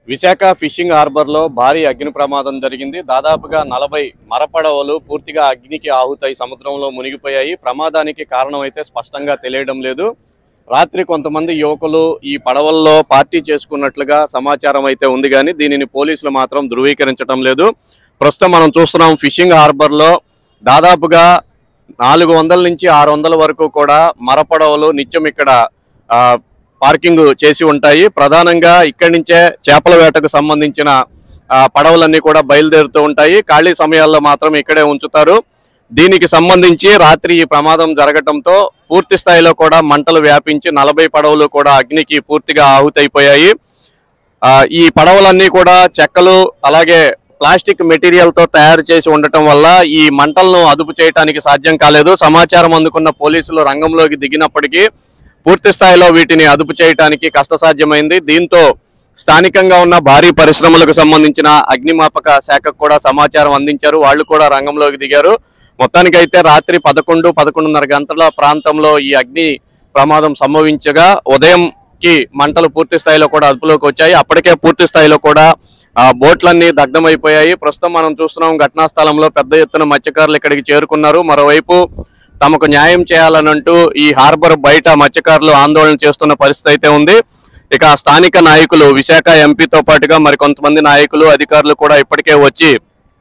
Visakha fishing harbour లో భారీ అగ్ని ప్రమాదం జరిగింది దాదాపుగా నలభై మరపడవలు పూర్తిగా అగ్నికి ఆహుతై సముద్రంలో మునిగిపోయాయి ప్రమాదానికి కారణం అయితే స్పష్టంగా తెలియడం లేదు రాత్రి కొంతమంది యువకులు ఈ పడవల్లో పార్టీ చేసుకున్నట్లుగా సమాచారం అయితే ఉంది కానీ దీనిని పోలీసులు మాత్రం ధృవీకరించడం లేదు ప్రస్తుతం మనం చూస్తున్నాం ఫిషింగ్ హార్బర్ లో దాదాపుగా నాలుగు వందల నుంచి ఆరు వందల వరకు కూడా మరపడవలు నిత్యం ఇక్కడ ఆ, పార్కింగ్ చేసి ఉంటాయి ప్రధానంగా ఇక్కడి నుంచే చేపల వేటకు సంబంధించిన ఆ, పడవలన్నీ కూడా బయలుదేరుతూ ఉంటాయి ఖాళీ సమయాల్లో మాత్రం ఇక్కడే ఉంచుతారు దీనికి సంబంధించి రాత్రి ఈ ప్రమాదం జరగటంతో పూర్తి స్థాయిలో కూడా మంటలు వ్యాపించి నలభై పడవలు కూడా అగ్నికి పూర్తిగా ఆహుతైపోయాయి ఆ, ఈ పడవలన్నీ కూడా చెక్కలు అలాగే ప్లాస్టిక్ మెటీరియల్ తో తయారు చేసి ఉండటం వల్ల ఈ మంటలను అదుపు చేయడానికి సాధ్యం కాలేదు సమాచారం అందుకున్న పోలీసులు రంగంలోకి దిగినప్పటికీ పూర్తి స్థాయిలో వీటిని అదుపు చేయడానికి కష్టసాధ్యమైంది దీంతో స్థానికంగా ఉన్న భారీ పరిశ్రమలకు సంబంధించిన అగ్నిమాపక శాఖకు కూడా సమాచారం అందించారు వాళ్ళు కూడా రంగంలోకి దిగారు మొత్తానికైతే రాత్రి పదకొండు పదకొండున్నర గంటల ప్రాంతంలో ఈ అగ్ని ప్రమాదం సంభవించగా ఉదయంకి మంటలు పూర్తి స్థాయిలో కూడా అదుపులోకి వచ్చాయి అప్పటికే పూర్తి స్థాయిలో కూడా ఆ బోట్లన్నీ దగ్ధమైపోయాయి ప్రస్తుతం మనం చూస్తున్నాం ఘటనా స్థలంలో పెద్ద ఎత్తున మత్స్యకారులు ఇక్కడికి చేరుకున్నారు మరోవైపు తమకు న్యాయం చేయాలనంటూ ఈ హార్బర్ బయట మత్స్యకారులు ఆందోళన చేస్తున్న పరిస్థితి అయితే ఉంది ఇక స్థానిక నాయకులు విశాఖ ఎంపీతో పాటుగా మరికొంతమంది నాయకులు అధికారులు కూడా ఇప్పటికే వచ్చి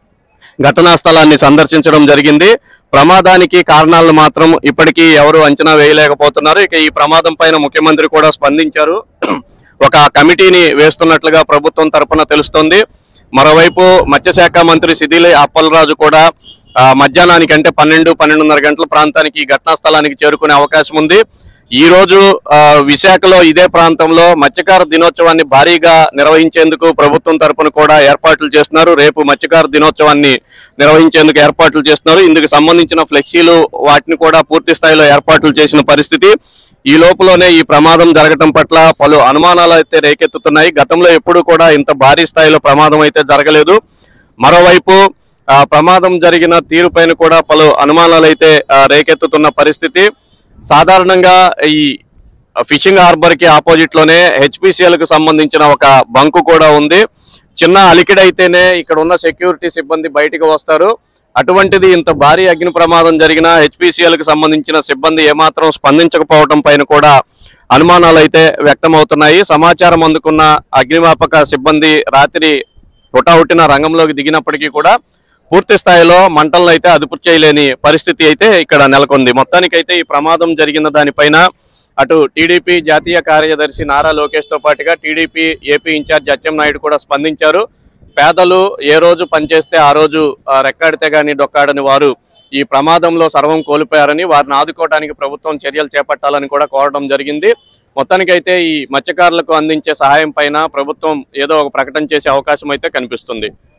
ఘటనా స్థలాన్ని సందర్శించడం జరిగింది ప్రమాదానికి కారణాలను మాత్రం ఇప్పటికీ ఎవరు అంచనా వేయలేకపోతున్నారు ఇక ఈ ప్రమాదం పైన ముఖ్యమంత్రి కూడా స్పందించారు ఒక కమిటీని వేస్తున్నట్లుగా ప్రభుత్వం తరపున తెలుస్తోంది మరోవైపు మత్స్యశాఖ మంత్రి సిదిలి అప్పలరాజు కూడా ఆ, మధ్యాహ్నానికి అంటే పన్నెండు పన్నెండున్నర గంటల ప్రాంతానికి ఈ ఘటనా స్థలానికి చేరుకునే అవకాశం ఉంది ఈ రోజు ఆ, విశాఖలో ఇదే ప్రాంతంలో మత్స్యకార దినోత్సవాన్ని భారీగా నిర్వహించేందుకు ప్రభుత్వం తరపున కూడా ఏర్పాట్లు చేస్తున్నారు రేపు మత్స్యకార దినోత్సవాన్ని నిర్వహించేందుకు ఏర్పాట్లు చేస్తున్నారు ఇందుకు సంబంధించిన ఫ్లెక్సీలు వాటిని కూడా పూర్తి స్థాయిలో ఏర్పాట్లు చేసిన పరిస్థితి ఈ లోపలనే ఈ ప్రమాదం జరగటం పట్ల పలు అనుమానాలు అయితే రేకెత్తుతున్నాయి గతంలో ఎప్పుడూ కూడా ఇంత భారీ స్థాయిలో ప్రమాదం అయితే జరగలేదు మరోవైపు ఆ, ప్రమాదం జరిగిన తీరుపైన కూడా పలు అనుమానాలు అయితే ఆ, రేకెత్తుతున్న పరిస్థితి సాధారణంగా ఈ ఫిషింగ్ హార్బర్ కి ఆపోజిట్ లోనే హెచ్పిసిఎల్ కు సంబంధించిన ఒక బంకు కూడా ఉంది చిన్న అలికిడైతేనే ఇక్కడ ఉన్న సెక్యూరిటీ సిబ్బంది బయటికి వస్తారు అటువంటిది ఇంత భారీ అగ్ని ప్రమాదం జరిగిన హెచ్పిసిఎల్ కు సంబంధించిన సిబ్బంది ఏమాత్రం స్పందించకపోవడం పైన కూడా అనుమానాలు అయితే వ్యక్తమవుతున్నాయి సమాచారం అందుకున్న అగ్నిమాపక సిబ్బంది రాత్రి హుటాహుటిన రంగంలోకి దిగినప్పటికీ కూడా పూర్తి స్థాయిలో మంటలను అయితే అదుపు చేయలేని పరిస్థితి అయితే ఇక్కడ నెలకొంది మొత్తానికైతే ఈ ప్రమాదం జరిగిన దానిపైన అటు టీడీపీ జాతీయ కార్యదర్శి నారా లోకేష్ తో పాటుగా టీడీపీ ఏపీ ఇన్ఛార్జ్ అచ్చెన్నాయుడు కూడా స్పందించారు పేదలు ఏ రోజు పనిచేస్తే ఆ రోజు ఆ, రెక్కాడితే గాని డొక్కాడని వారు ఈ ప్రమాదంలో సర్వం కోల్పోయారని వారిని ఆదుకోవడానికి ప్రభుత్వం చర్యలు చేపట్టాలని కూడా కోరడం జరిగింది మొత్తానికైతే ఈ మత్స్యకారులకు అందించే సహాయం పైన ప్రభుత్వం ఏదో ఒక ప్రకటన చేసే అవకాశం అయితే కనిపిస్తుంది